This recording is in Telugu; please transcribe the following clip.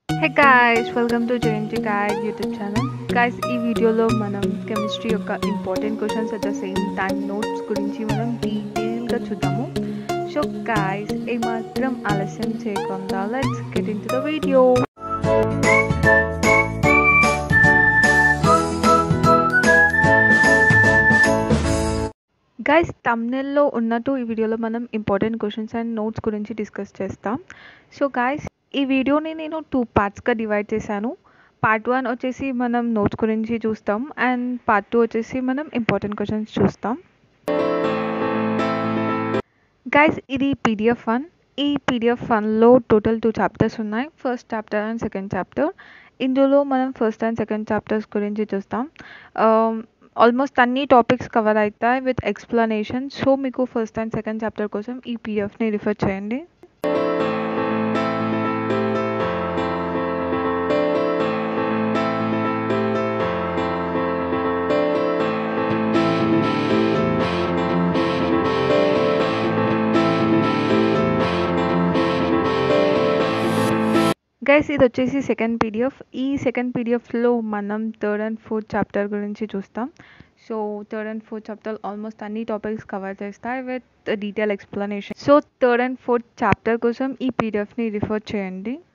hey guys welcome to Jayanthi guide YouTube channel guys ఈ వీడియోలో మనం కెమిస్ట్రీ యొక్క important questions at the same time notes గురించి మనం డీటెయిల్గా చూద్దాము సో గాయ్స్ ఏమాత్రం ఆలస్యం చేయకుండా let's get into the video guys తమ్నెల్లో ఉన్నట్టు ఈ వీడియోలో మనం ఇంపార్టెంట్ క్వశ్చన్స్ అండ్ నోట్స్ గురించి డిస్కస్ చేస్తాం సో గాయస్ ఈ వీడియోని నేను టూ పార్ట్స్గా డివైడ్ చేశాను పార్ట్ వన్ వచ్చేసి మనం నోట్స్ గురించి చూస్తాం అండ్ పార్ట్ టూ వచ్చేసి మనం ఇంపార్టెంట్ క్వశ్చన్స్ చూస్తాం గైస్ ఇది పీడిఎఫ్ వన్ ఈ పీడిఎఫ్ వన్లో టోటల్ టూ చాప్టర్స్ ఉన్నాయి first chapter and second chapter ఇందులో మనం ఫస్ట్ అండ్ సెకండ్ చాప్టర్స్ గురించి చూస్తాం ఆల్మోస్ట్ అన్ని టాపిక్స్ కవర్ అవుతాయి విత్ ఎక్స్ప్లెనేషన్ సో మీకు ఫస్ట్ అండ్ సెకండ్ చాప్టర్ కోసం ఈ పీడిఎఫ్ని రిఫర్ చేయండి గైస్ ఇది వచ్చేసి సెకండ్ పీడిఎఫ్ ఈ సెకండ్ పీడిఎఫ్లో మనం థర్డ్ అండ్ ఫోర్త్ చాప్టర్ గురించి చూస్తాం so third and fourth chapter almost అన్ని టాపిక్స్ కవర్ చేస్తాయి with detail explanation so third and fourth chapter కోసం ఈ పీడిఎఫ్ని రిఫర్ చేయండి